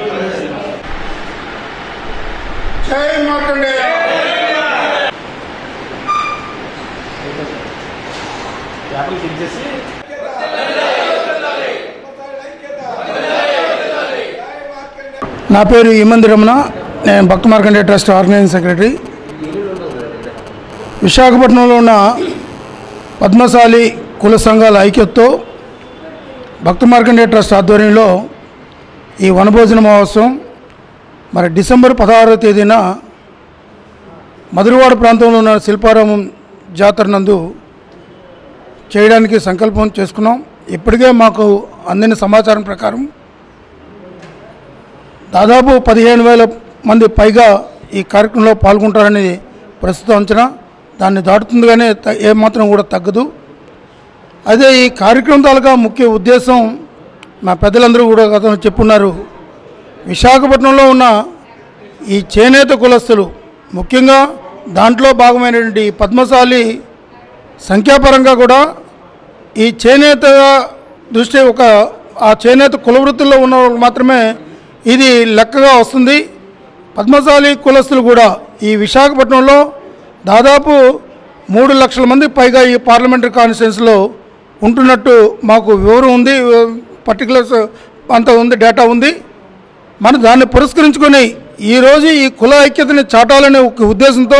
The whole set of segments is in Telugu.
జై మార్కండేయ నా పేరు ఇమంది రమణ నేను Bhakta Markande trust organizing secretary విశాఖపట్నంలో ఉన్న పద్మశాలి కుల సంఘాల ఐక్యతతో భక్త మార్కండే ట్రస్ట్ ఆధ్వర్యంలో ఈ వనభోజన మహోత్సవం మరి డిసెంబర్ పదహారవ తేదీన మధురవాడ ప్రాంతంలో ఉన్న శిల్పారామం జాతర నందు చేయడానికి సంకల్పం చేసుకున్నాం ఇప్పటికే మాకు అందిన సమాచారం ప్రకారం దాదాపు పదిహేను వేల మంది పైగా ఈ కార్యక్రమంలో పాల్గొంటారని ప్రస్తుత అంచనా దాన్ని దాటుతుంది కానీ త- ఏమాత్రం కూడా తగ్గదు అదే ఈ కార్యక్రమం తాలూకా ముఖ్య ఉద్దేశం మా పెద్దలందరూ కూడా గతంలో చెప్పున్నారు విశాఖపట్నంలో ఉన్న ఈ చేనేత కులస్తులు ముఖ్యంగా దాంట్లో భాగమైనటువంటి ఈ పద్మశాలి సంఖ్యాపరంగా కూడా ఈ చేనేత దృష్టి ఒక ఆ చేనేత కుల వృత్తుల్లో ఉన్న వాళ్ళు మాత్రమే ఇది లెక్కగా వస్తుంది పద్మశాలి కులస్తులు కూడా ఈ విశాఖపట్నంలో దాదాపు మూడు లక్షల మంది పైగా ఈ పార్లమెంటరీ కాన్స్టిట్యున్సీలో ఉంటున్నట్టు మాకు వివరం ఉంది పర్టికులర్స్ అంత ఉంది డేటా ఉంది మనం దాన్ని పురస్కరించుకొని ఈరోజు ఈ కుల ఐక్యతని చాటాలనే ఒక ఉద్దేశంతో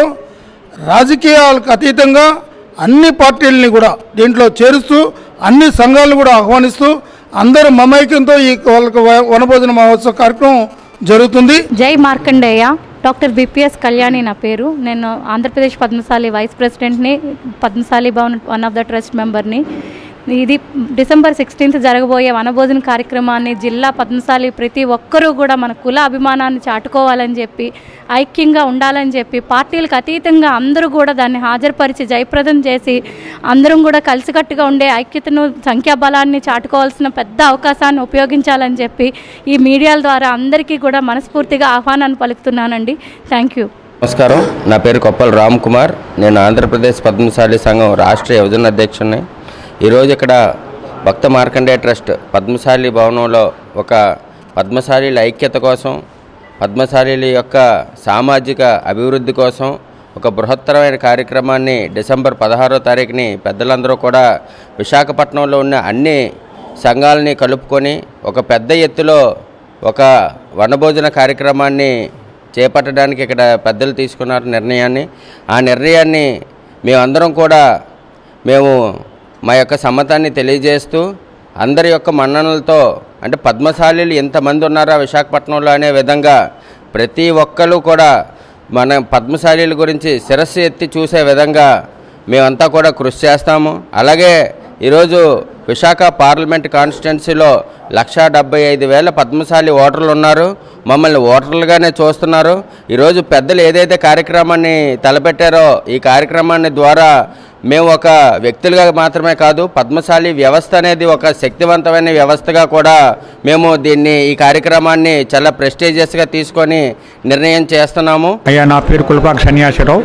రాజకీయాలకు అతీతంగా అన్ని పార్టీలని కూడా దీంట్లో చేరుస్తూ అన్ని సంఘాలను కూడా ఆహ్వానిస్తూ అందరూ మమైక్యంతో ఈ వాళ్ళకి వ- వనభోజన మహోత్సవ కార్యక్రమం జరుగుతుంది జై మార్కండేయ డాక్టర్ బిపిఎస్ కళ్యాణి నా పేరు నేను ఆంధ్రప్రదేశ్ పద్మశాలి వైస్ ప్రెసిడెంట్ని Padmashali Bhavan one of the trust మెంబర్ని ఇది డిసెంబర్ సిక్స్టీన్త్ జరగబోయే వనభోజన కార్యక్రమాన్ని జిల్లా పద్మశాలి ప్రతి ఒక్కరూ కూడా మన కుల అభిమానాన్ని చాటుకోవాలని చెప్పి ఐక్యంగా ఉండాలని చెప్పి పార్టీలకు అతీతంగా అందరూ కూడా దాన్ని హాజరుపరిచి జయప్రదం చేసి అందరం కూడా కలిసికట్టుగా ఉండే ఐక్యతను సంఖ్యాబలాన్ని చాటుకోవాల్సిన పెద్ద అవకాశాన్ని ఉపయోగించాలని చెప్పి ఈ మీడియాల ద్వారా అందరికీ కూడా మనస్ఫూర్తిగా ఆహ్వానాన్ని పలుకుతున్నానండి థ్యాంక్ యూ నమస్కారం నా పేరు కొప్పల రామ్ కుమార్ నేను ఆంధ్రప్రదేశ్ పద్మశాలి సంఘం రాష్ట్ర యువజన అధ్యక్షుడిని ఈరోజు ఇక్కడ భక్త మార్కండేయ ట్రస్ట్ పద్మశాలి భవనంలో ఒక పద్మశాలీల ఐక్యత కోసం పద్మశాలీల యొక్క సామాజిక అభివృద్ధి కోసం ఒక బృహత్తరమైన కార్యక్రమాన్ని డిసెంబర్ పదహారో తారీఖుని పెద్దలందరూ కూడా విశాఖపట్నంలో ఉన్న అన్ని సంఘాలని కలుపుకొని ఒక పెద్ద ఎత్తులో ఒక వనభోజన కార్యక్రమాన్ని చేపట్టడానికి ఇక్కడ పెద్దలు తీసుకున్నారు నిర్ణయాన్ని ఆ నిర్ణయాన్ని మేమందరం కూడా మేము మా యొక్క సమ్మతాన్ని తెలియజేస్తూ అందరి యొక్క మన్ననలతో అంటే పద్మశాలీలు ఎంతమంది ఉన్నారా విశాఖపట్నంలో అనే విధంగా ప్రతి ఒక్కరు కూడా మన పద్మశాలీల గురించి శిరస్సు ఎత్తి చూసే విధంగా మేమంతా కూడా కృషి చేస్తాము అలాగే ఈరోజు విశాఖ పార్లమెంట్ కాన్స్టిట్యున్సీలో లక్షా డెబ్బై ఐదు వేల పద్మశాలి ఓటర్లు ఉన్నారు మమ్మల్ని ఓటర్లుగానే చూస్తున్నారు ఈరోజు పెద్దలు ఏదైతే కార్యక్రమాన్ని తలపెట్టారో ఈ కార్యక్రమాన్ని ద్వారా మేము ఒక వ్యక్తులుగా మాత్రమే కాదు పద్మశాలి వ్యవస్థ అనేది ఒక శక్తివంతమైన వ్యవస్థగా కూడా మేము దీన్ని ఈ కార్యక్రమాన్ని చాలా ప్రెస్టీజియస్గా తీసుకొని నిర్ణయం చేస్తున్నాము అయ్యా నా పేరు కులపాక సన్యాసరావు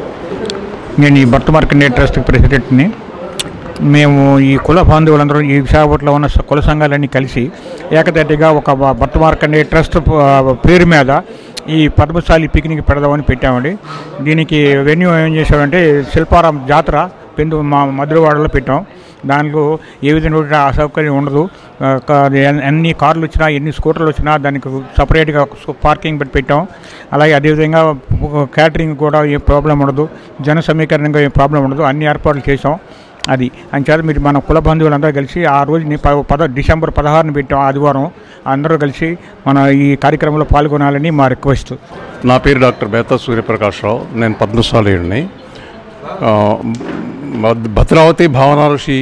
నేను ఈ భర్త మార్కండే ట్రస్ట్ ప్రెసిడెంట్ని మేము ఈ కుల బాంధవులందరూ ఈ విశాఖపట్నంలో ఉన్న స- కుల సంఘాలన్నీ కలిసి ఏకదాటిగా ఒక బ- భర్త మార్కండే ట్రస్ట్ ప- పేరు మీద ఈ పద్మశాలి పిక్నిక్ పెడదామని పెట్టామండి దీనికి వెన్యూ ఏం చేసామంటే శిల్పారాం జాతర పెందు మా మధురవాడలో పెట్టాం దాంట్లో ఏ విధంగా అసౌకర్యం ఉండదు ఆ, క- ఎన్- ఎన్ని కార్లు వచ్చినా ఎన్ని స్కూటర్లు వచ్చినా దానికి సపరేట్గా పార్కింగ్ పెట్టి పెట్టాం అలాగే అదేవిధంగా క్యాటరింగ్ కూడా ఏ ప్రాబ్లం ఉండదు జన సమీకరణంగా ఏ ప్రాబ్లం ఉండదు అన్ని ఏర్పాట్లు చేసాం అది అంచేత మీరు మన కుల బంధువులందరూ కలిసి ఆ రోజుని ప పద డిసెంబర్ పదహారుని పెట్టాం ఆదివారం అందరూ కలిసి మన ఈ కార్యక్రమంలో పాల్గొనాలని మా రిక్వెస్ట్ నా పేరు డాక్టర్ బేతా సూర్యప్రకాశ్రావు నేను పద్మశాలీయుడిని ఆ, భద్- భద్రావతి భావన ఋషి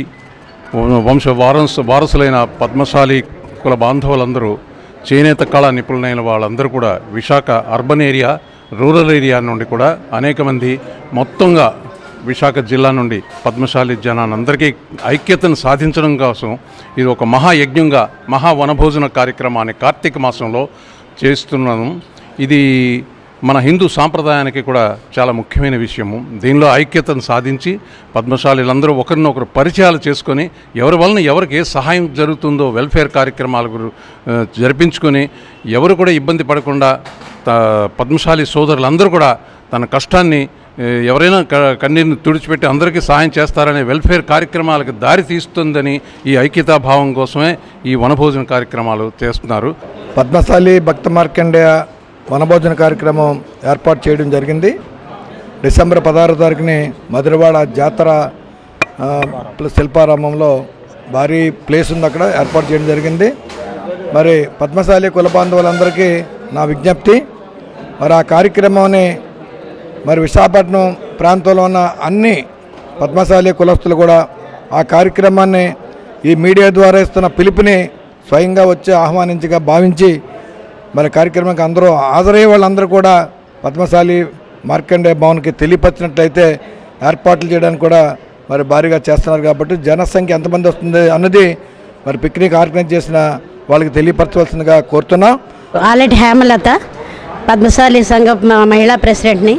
వంశ వారసు వారసులైన పద్మశాలి కుల బాంధవులందరూ చేనేత కళా నిపుణులైన వాళ్ళందరూ కూడా Visakha urban area rural area నుండి కూడా అనేక మంది మొత్తంగా విశాఖ జిల్లా నుండి పద్మశాలి జనానందరికీ ఐక్యతను సాధించడం కోసం ఇది ఒక మహాయజ్ఞంగా మహా వనభోజన కార్యక్రమాన్ని కార్తీక మాసంలో చేస్తున్నాము ఇది మన హిందూ సాంప్రదాయానికి కూడా చాలా ముఖ్యమైన విషయము దీనిలో ఐక్యతను సాధించి పద్మశాలీలందరూ ఒకరినొకరు పరిచయాలు చేసుకొని ఎవరి వలన ఎవరికి ఏ సహాయం జరుగుతుందో వెల్ఫేర్ కార్యక్రమాలు గురు- ఆ, జరిపించుకొని ఎవరు కూడా ఇబ్బంది పడకుండా త- పద్మశాలి సోదరులందరూ కూడా తన కష్టాన్ని ఏ, ఎవరైనా క- కన్నీరుని తుడిచిపెట్టి అందరికీ సహాయం చేస్తారనే వెల్ఫేర్ కార్యక్రమాలకు దారి తీస్తుందని ఈ ఐక్యతాభావం కోసమే ఈ వనభోజన కార్యక్రమాలు చేస్తున్నారు పద్మశాలి భక్త మార్కండేయ వనభోజన కార్యక్రమం ఏర్పాటు చేయడం జరిగింది డిసెంబర్ పదహారో తారీఖుని మధురవాడ జాతర ఆ, ప్లస్ శిల్పారామంలో భారీ ప్లేస్ ఉంది అక్కడ ఏర్పాటు చేయడం జరిగింది మరి పద్మశాలి కుల బాంధవులందరికీ నా విజ్ఞప్తి మరి ఆ కార్యక్రమాన్ని మరి విశాఖపట్నం ప్రాంతంలో ఉన్న అన్ని పద్మశాలి కులస్తులు కూడా ఆ కార్యక్రమాన్ని ఈ మీడియా ద్వారా ఇస్తున్న పిలుపుని స్వయంగా వచ్చి ఆహ్వానించగా భావించి మరి కార్యక్రమానికి అందరూ హాజరయ్యే వాళ్ళందరూ కూడా పద్మశాలి మార్కండే భవన్కి తెలియపరిచినట్లయితే ఏర్పాట్లు చేయడానికి కూడా మరి భారీగా చేస్తున్నారు కాబట్టి జనసంఖ్య ఎంతమంది వస్తుంది అన్నది మరి పిక్నిక్ ఆర్గనైజ్ చేసిన వాళ్ళకి తెలియపరచవలసిందిగా కోరుతున్నాం ఆలెట్ హేమలత పద్మశాలి సంఘ మ- మహిళా ప్రెసిడెంట్ని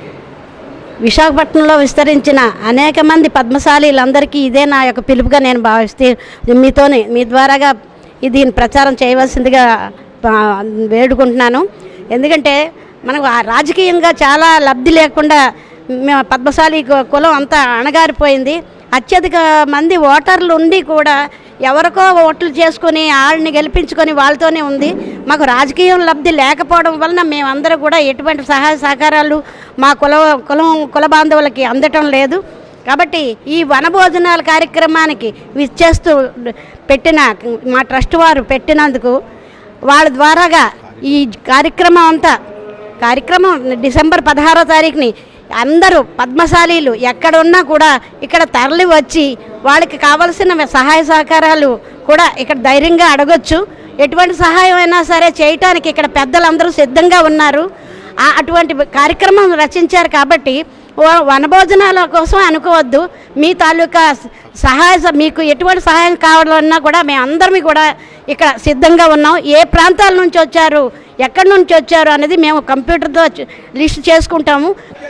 విశాఖపట్నంలో విస్తరించిన అనేక మంది పద్మశాలీలందరికీ ఇదే నా యొక్క పిలుపుగా నేను భావిస్తే మీతోనే మీ ద్వారాగా ఇది దీని ప్రచారం చేయవలసిందిగా ఆ, వేడుకుంటున్నాను ఎందుకంటే మనకు ఆ రాజకీయంగా చాలా లబ్ధి లేకుండా మేము పద్మశాలి కు- కులం అంతా అణగారిపోయింది అత్యధిక మంది ఓటర్లు ఉండి కూడా ఎవరికో ఓట్లు చేసుకొని వాళ్ళని గెలిపించుకొని వాళ్ళతోనే ఉంది మాకు రాజకీయం లబ్ధి లేకపోవడం వలన మేమందరూ కూడా ఎటువంటి సహాయ సహకారాలు మా కుల కులం కుల బాంధవులకి అందటం లేదు కాబట్టి ఈ వనభోజనాల కార్యక్రమానికి విచ్చేస్తూ పెట్టిన మా ట్రస్ట్ వారు పెట్టినందుకు వాళ్ళ ద్వారాగా ఈ కార్యక్రమం అంతా కార్యక్రమం డిసెంబర్ పదహారో తారీఖుని అందరూ పద్మశాలీలు ఎక్కడున్నా కూడా ఇక్కడ తరలి వచ్చి వాళ్ళకి కావలసిన సహాయ సహకారాలు కూడా ఇక్కడ ధైర్యంగా అడగొచ్చు ఎటువంటి సహాయం అయినా సరే చేయటానికి ఇక్కడ పెద్దలందరూ సిద్ధంగా ఉన్నారు ఆ- అటువంటి కార్యక్రమం రచించారు కాబట్టి వ- వనభోజనాల కోసం అనుకోవద్దు మీ తాలూకా స- సహాయ స- మీకు ఎటువంటి సహాయం కావాలన్నా కూడా మేము అందరం కూడా ఇక్కడ సిద్ధంగా ఉన్నాం ఏ ప్రాంతాల నుంచి వచ్చారు ఎక్కడి నుంచి వచ్చారు అనేది మేము కంప్యూటర్తో చ- లిస్ట్ చేసుకుంటాము